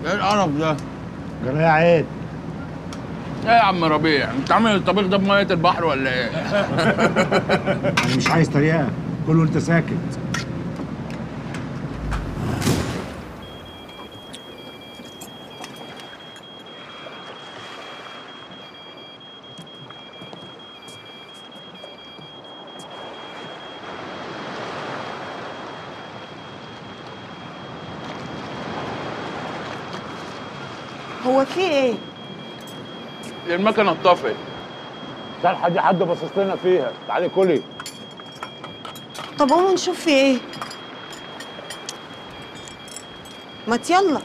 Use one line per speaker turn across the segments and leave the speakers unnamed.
ايه القرف ده؟
جرايه عيد
ايه يا عم ربيع انت عامل الطبيخ ده بميه البحر ولا ايه؟
انا مش عايز تريقه كل وانت ساكت
هو في ايه؟
المكنه اتطفت
الصالحه دي حد باصص لنا فيها تعالي كلي
طب قوموا نشوف في ايه؟ ما يلا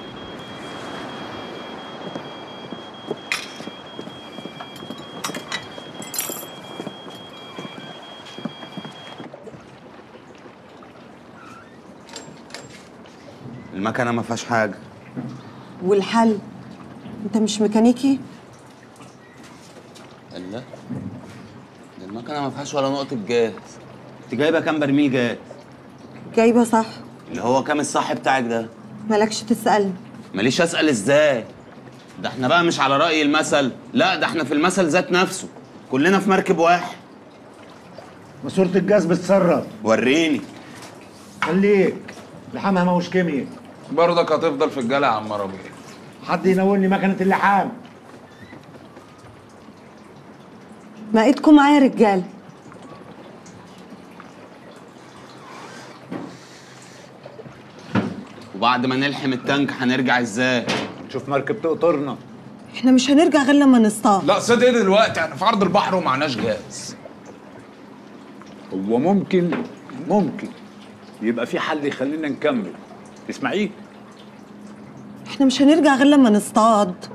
المكنه ما فيهاش حاجه
والحل انت مش ميكانيكي؟
الله ده المكنه ما فيهاش ولا نقطه جاز انت جايبه كام برميل جاز
جايبه صح
اللي هو كام الصح بتاعك ده
مالكش تسألني
ماليش اسال ازاي ده احنا بقى مش على راي المثل لا ده احنا في المثل ذات نفسه كلنا في مركب واحد
ماسوره الجاز بتسرب
وريني
خليك لحامها ماهوش كيمياء
برضك هتفضل في الجلع يا عم ربيع
حد ينولني مكنه اللحام
ما ايدكم معايا يا رجاله
وبعد ما نلحم التانك هنرجع ازاي
نشوف مركب تقطرنا
احنا مش هنرجع غير لما نصطاد
لا صدق ايه دلوقتي احنا في عرض البحر ومعناش جاز
هو ممكن ممكن يبقى في حل يخلينا نكمل تسمعيه
احنا مش هنرجع غير لما نصطاد